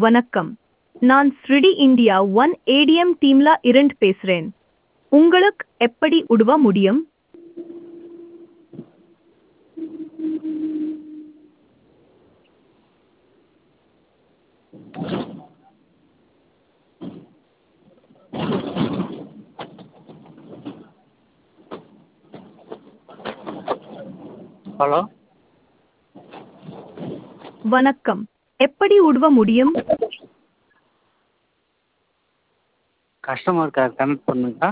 வணக்கம் நான் ஸ்ரிடி India one ATM டீம்ல இருந்து பேசுறேன் உங்களுக்கு எப்படி உதவ முடியும் ஹலோ வணக்கம் எப்படி உதவ முடியும் கஸ்டமர் கேர் கனெக்ட் பண்ணுங்கக்கா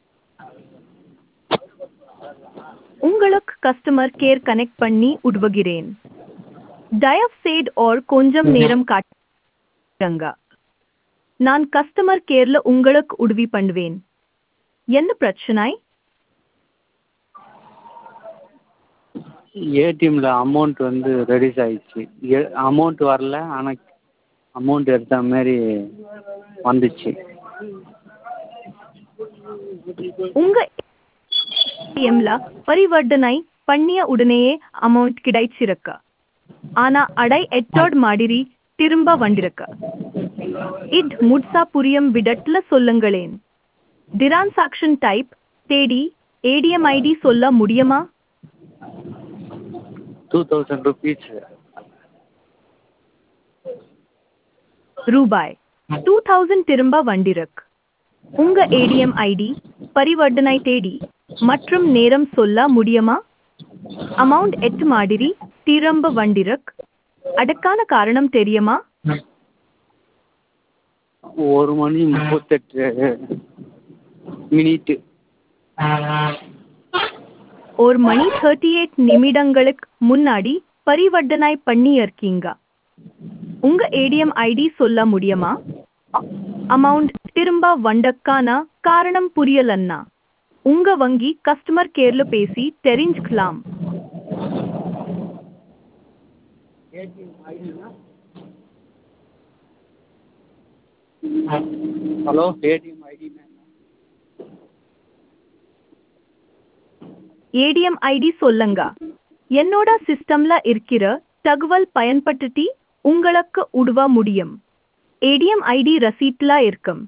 உங்களுக்கு கஸ்டமர் கேர் கனெக்ட் பண்ணி உதவுகிறேன் தயவு செய்து or கொஞ்சம் நேரம் காட்டுங்க நான் கஸ்டமர் கேர்ல உங்களுக்கு உதவி பண்ணுவேன் என்ன பிரச்சனை ஏடிஎம்மில் அமௌண்ட் வந்து ரெடியூஸ் ஆயிடுச்சு எ அமௌண்ட் வரல ஆனால் அமௌண்ட் எடுத்த மாரி வந்துச்சு உங்க ஏடிஎம்ல பரிவர்த்தனை பண்ணிய உடனேயே அமௌண்ட் கிடைச்சிருக்கு ஆனா அடை எட்டோட் மாதிரி திரும்ப வந்திருக்கு இட் முட்சா புரியும் விடட்ல சொல்லுங்களேன் டிரான்சாக்ஷன் டைப் தேடி ஏடிஎம் ஐடி சொல்ல முடியுமா டூ தௌசண்ட் ருபீஸ் ரூபாய் டூ தௌசண்ட் திரும்ப வண்டிருக்கு உங்க ஏடிஎம் ஐடி பரிவர்த்தனை தேடி மற்றும் நேரம் சொல்ல முடியுமா அமௌண்ட் எட்டு மாதிரி திரும்ப வண்டிருக்கு அதுக்கான காரணம் தெரியுமா ஒரு மணி முப்பத்தெட்டு மினிட்டு ஒரு மணி தேர்ட்டி எயிட் நிமிடங்களுக்கு முன்னாடி பரிவர்த்தனை பண்ணியிருக்கீங்க உங்க ஏடிஎம் ஐடி சொல்ல முடியுமா அமௌண்ட் திரும்ப வண்டக்கான காரணம் புரியலன்னா உங்க வங்கி கஸ்டமர் கேர்ல பேசி தெரிஞ்சுக்கலாம் hello ATM ID ATM ID சொல்லுங்க என்னோட சிஸ்டம்ல இருக்கிற தகவல் பயன்படுத்தி உங்களுக்கு உதவ முடியும் ஏடிஎம் ஐடி ரசீட்ல இருக்கும்